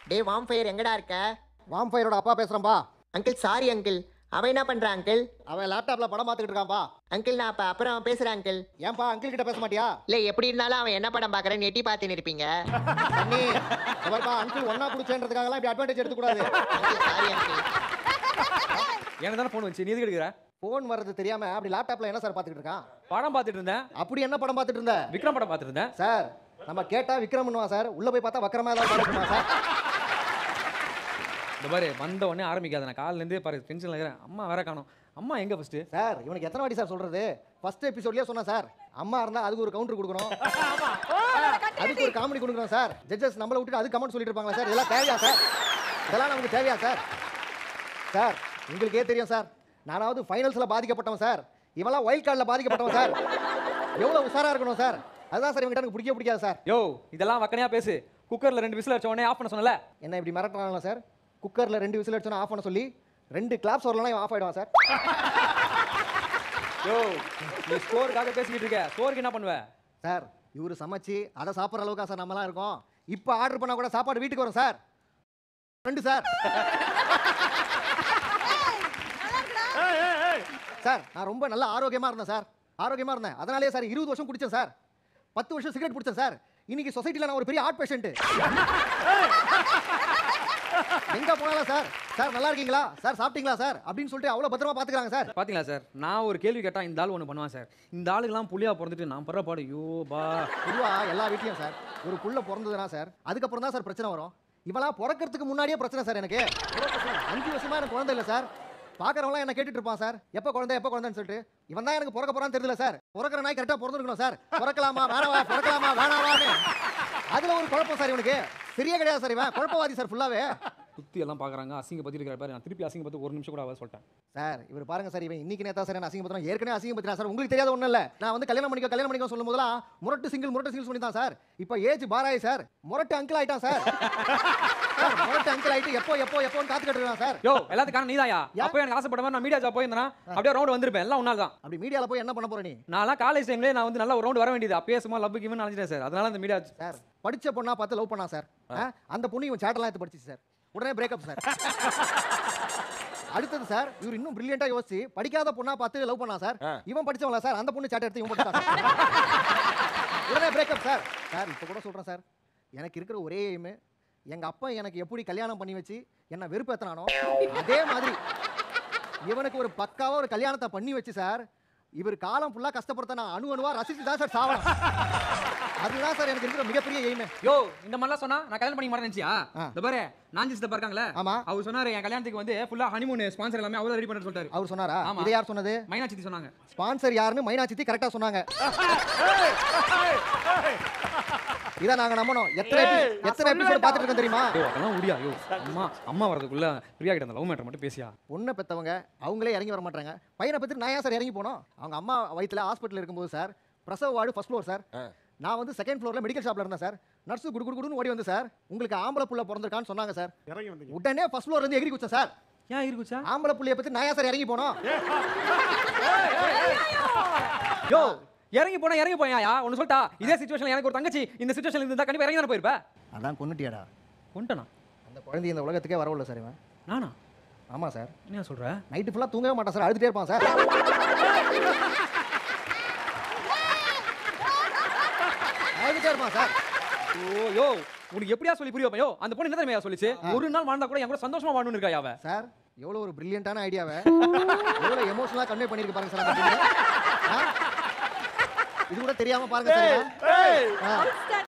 டே vampire எங்கடா இருக்க வாம்பயரோட அப்பா பேசுகிறேன்பா அங்கிள் சாரி அங்கிள் அவன் என்ன பண்றான் அங்கிள் அவன் லேப்டாப்பில் படம் பார்த்துக்கிட்டு இருக்கான்ப்பா அங்கிள் நான் அப்ப அப்புறம் பேசுறேன் அங்கிள் ஏன்பா அங்கிள் கிட்ட பேச மாட்டியா இல்ல எப்படி இருந்தாலும் அவன் என்ன படம் பாக்குறேன்னு எட்டி பார்த்துன்னு இருப்பீங்க தண்ணி அவர்ப்பா அங்கிள் ஒன்னா குடிச்சேன்றதுக்காகலாம் இப்படி அட்வான்டேஜ் எடுத்துக்கூடாது அங்கிள் சாரி அங்கிள் எனக்கு தானே ஃபோன் வந்துச்சு நீ எதுக்கு எடுக்கிற ஃபோன் வர்றது தெரியாம அப்படி லேப்டாப்ல என்ன சார் பார்த்துக்கிட்டு இருக்கான் படம் பார்த்துட்டு இருந்தேன் அப்படி என்ன படம் பார்த்துட்டு இருந்த விக்ரம் படம் பார்த்துட்டு இருந்தேன் சார் நம்ம கேட்டா விக்ரம்னுவா சார் உள்ள போய் பார்த்தா வக்கரமா ஏதாவது பார்த்துக்குமா சார் இந்த பாரு வந்த உடனே ஆரம்பிக்காத நான் காலிலேருந்து பாரு டென்ஷனில் இருக்கிறேன் அம்மா வேற காணும் அம்மா எங்க ஃபர்ஸ்ட் சார் இவனுக்கு எத்தனை வாட்டி சார் சொல்றது ஃபர்ஸ்ட் எபிசோட்லயே சொன்னேன் சார் அம்மா இருந்தா அதுக்கு ஒரு கவுண்டர் கொடுக்கணும் அதுக்கு ஒரு காமெடி கொடுக்கணும் சார் ஜட்ஜஸ் நம்மளை விட்டுட்டு அது கமெண்ட் சொல்லிட்டு இருப்பாங்களா சார் இதெல்லாம் தேவையா சார் இதெல்லாம் நமக்கு தேவையா சார் சார் உங்களுக்கே தெரியும் சார் நானாவது ஃபைனல்ஸில் பாதிக்கப்பட்டவன் சார் இவெல்லாம் ஒயில்ட் கார்டில் பாதிக்கப்பட்டவன் சார் எவ்வளோ உஷாரா இருக்கணும் சார் அதுதான் சார் இவங்கிட்ட எனக்கு பிடிக்க பிடிக்காது சார் யோ இதெல்லாம் வக்கனையா பேசு குக்கர்ல ரெண்டு விசில் அடிச்ச உடனே ஆஃப் பண்ண சொன்னல என்ன இப்படி மிரட்டுறாங்களா சார் குக்கரில் ரெண்டு விசில் அடிச்சோன்னா ஆஃப் பண்ண சொல்லி ரெண்டு கிளாப்ஸ் வரலாம் இவன் ஆஃப் ஆயிடுவான் சார் யோ நீ ஸ்டோருக்காக பேசிக்கிட்டு இருக்க ஸ்டோருக்கு என்ன பண்ணுவ சார் இவர் சமைச்சு அதை சாப்பிட்ற அளவுக்கா சார் நம்மலாம் இருக்கோம் இப்போ ஆர்டர் பண்ணால் கூட சாப்பாடு வீட்டுக்கு வரும் சார் ரெண்டு சார் சார் நான் ரொம்ப நல்ல ஆரோக்கியமாக இருந்தேன் சார் ஆரோக்கியமாக இருந்தேன் அதனாலே சார் இருபது வருஷம் குடித்தேன் சார் பத்து வருஷம் சிகரெட் பிடிச்சேன் சார் இன்னைக்கு சொசைட்டியில் நான் ஒரு பெரிய ஆர்ட் பேஷண்ட்டு எங்க போனாலும் சார் சார் நல்லா இருக்கீங்களா சார் சாப்பிட்டீங்களா சார் அப்படின்னு சொல்லிட்டு அவ்வளோ பத்திரமா பார்த்துக்கிறாங்க சார் பாத்தீங்களா சார் நான் ஒரு கேள்வி கேட்டா இந்த ஆள் ஒன்று பண்ணுவான் சார் இந்த ஆளுக்கெல்லாம் புள்ளியா பிறந்துட்டு நான் படுற பாடு யோ பா பொதுவா எல்லா வீட்லயும் சார் ஒரு புள்ள பிறந்ததுனா சார் அதுக்கப்புறம் தான் சார் பிரச்சனை வரும் இவெல்லாம் பிறக்கிறதுக்கு முன்னாடியே பிரச்சனை சார் எனக்கு அஞ்சு வருஷமா எனக்கு குழந்தை இல்லை சார் பார்க்குறவங்களாம் என்ன கேட்டுட்டு இருப்பான் சார் எப்போ குழந்தை எப்போ குழந்தைன்னு சொல்லிட்டு இவன் தான் எனக்கு பிறக்க போறான்னு தெரியல சார் பிறக்கிற நாய் கரெக்டாக பிறந்திருக்கணும் சார் பிறக்கலாமா வேணாவா பிறக்கலாமா வேணாவான்னு அதுல ஒரு குழப்பம் சார் இவனுக்கு சரியே கிடையாது சார் இவன் குழப்பவாதி சார் ஃபுல்லாவே சுத்தி எல்லாம் பாக்குறாங்க அசிங்க பத்தி இருக்கிற பாரு நான் திருப்பி அசிங்க பத்தி ஒரு நிமிஷம் கூட ஆகாது சொல்லிட்டேன் சார் இவர் பாருங்க சார் இவன் இன்னைக்கு நேத்தா சார் என்ன அசிங்கப்படுத்தினா ஏற்கனவே அசிங்கப்படுத்தினா சார் உங்களுக்கு தெரியாத ஒன்றும் இல்லை நான் வந்து கல்யாணம் பண்ணிக்கோ கல்யாணம் பண்ணிக்கோ சொல்லும் போதெல்லாம் முரட்டு சிங்கிள் முரட்டு சிங்கிள் சொல்லி தான் சார் இப்போ ஏஜ் பாராய் சார் முரட்டு அங்கிள் ஆயிட்டான் சார் சார், முரட்டு அங்கிள் ஆயிட்டு எப்போ எப்போ எப்போன்னு காத்து கட்டுறான் சார் யோ எல்லாத்துக்கான நீதாயா யா? அப்போ எனக்கு ஆசைப்பட்ட மாதிரி நான் மீடியா ஜாப் போயிருந்தேனா அப்படியே ரவுண்ட் வந்திருப்பேன் எல்லாம் உன்னால தான் அப்படி மீடியால போய் என்ன பண்ண போற நீ நான்லாம் காலேஜ் டைம்லேயே நான் வந்து நல்லா ஒரு ரவுண்ட் வர வேண்டியது அப்பயே சும்மா லவ் கிவன் நினைச்சிட்டேன் சார் அதனால அந்த மீடியா சார் படிச்ச பொண்ணா பார்த்து லவ் பண்ணா சார் ஆ? அந்த பொண்ணு இவன் சேட்டெல்லாம் எடுத்து படிச்சு சார் உடனே பிரேக்கப் சார் அடுத்தது சார் இவர் இன்னும் பிரில்லியண்டா யோசிச்சு படிக்காத பொண்ணா பார்த்து லவ் பண்ணா சார் இவன் படிச்சவங்களா சார் அந்த பொண்ணு சேட்டை எடுத்து இவன் படிச்சான் சார். உடனே பிரேக்கப் சார் சார் இப்போ கூட சொல்றேன் சார் எனக்கு இருக்கிற ஒரே எய்மு எங்க அப்பா எனக்கு எப்படி கல்யாணம் பண்ணி வச்சு என்ன வெறுப்பேத்தினானோ அதே மாதிரி இவனுக்கு ஒரு பக்காவா ஒரு கல்யாணத்தை பண்ணி வச்சு சார் இவர் காலம் ஃபுல்லா கஷ்டப்படுத்த நான் அணு அணுவா ரசிச்சு தான் சார் சாவணும் அதுதான் சார் எனக்கு இருக்கிற மிகப்பெரிய எய்மே யோ இந்த மாதிரிலாம் சொன்னா நான் கல்யாணம் பண்ணி மாட்டேன் நினைச்சியா ஆ. இந்த பாரு நாஞ்சி சித்தப்பா இருக்காங்களே ஆமா அவர் சொன்னாரு என் கல்யாணத்துக்கு வந்து ஃபுல்லா ஹனிமூன் ஸ்பான்சர் எல்லாமே அவர் ரெடி பண்ண சொல்லிட்டாரு அவர் சொன்னாரா ஆமா. இதை யார் சொன்னது மைனா சித்தி சொன்னாங்க ஸ்பான்சர் யாருன்னு மைனா சித்தி கரெக்டா சொன்னாங்க இதை நாங்க நம்பணும் எத்தனை epi- எத்தனை எபிசோட் பார்த்துட்டு இருக்கோம் தெரியுமா யோ அதெல்லாம் முடியா யோ அம்மா அம்மா வரதுக்குள்ள பிரியா கிட்ட அந்த லவ் மேட்டர் மட்டும் பேசியா பொண்ணை பெத்தவங்க அவங்களே இறங்கி வர மாட்டாங்க பையனை பத்தி நான் ஏன் சார் இறங்கி போனோம் அவங்க அம்மா வயித்துல ஹாஸ்பிட்டல் இருக்கும்போது சார் பிரசவ வார்டு ஃபர்ஸ்ட் ஃப்ளோர் சார் நான் வந்து செகண்ட் ஃப்ளோர்ல மெடிக்கல் ஷாப்ல இருந்தேன் சார் நர்ஸ் குடு குடு குடுன்னு ஓடி வந்து சார் உங்களுக்கு ஆம்பளை புள்ள பிறந்திருக்கான்னு சொன்னாங்க சார் இறங்கி வந்தீங்க உடனே ஃபர்ஸ்ட் ஃப்ளோர் இருந்து எகிரி குச்சேன் சார் ஏன் இருக்குச்சா ஆம்பளை புள்ளைய பத்தி நான் ஏன் சார் இறங்கி போனோம் யோ இறங்கி போனா இறங்கி போயா ஒன்னு சொல்லிட்டா இதே சுச்சுவேஷன் எனக்கு ஒரு தங்கச்சி இந்த சுச்சுவேஷன் இருந்தா கண்டிப்பா இறங்கி தானே போயிருப்ப அதான் கொண்டுட்டியாடா கொண்டனா அந்த குழந்தை இந்த உலகத்துக்கே வரவில்லை சார் இவன் நானா ஆமா சார் என்ன சொல்ற நைட்டு ஃபுல்லாக தூங்கவே மாட்டான் சார் அழுதுட்டே இருப்பான் சார் அழுதுட்டே இருப்பான் சார் ஓ யோ உனக்கு எப்படியா சொல்லி புரிய வைப்பேன்? யோ அந்த பொண்ணு என்ன தெரியுமா சொல்லிச்சு ஒரு நாள் வாழ்ந்தா கூட என் கூட சந்தோஷமா வாழணும்னு இருக்கா அவ சார் எவ்வளோ ஒரு பிரில்லியண்டான ஐடியாவை எவ்வளோ எமோஷனலாக கன்வே பண்ணியிருக்கு பாருங்க சார் அந்த பொண்ணு. ஆ? இது கூட தெரியாம பாருங்க சார் இவன். ஆ.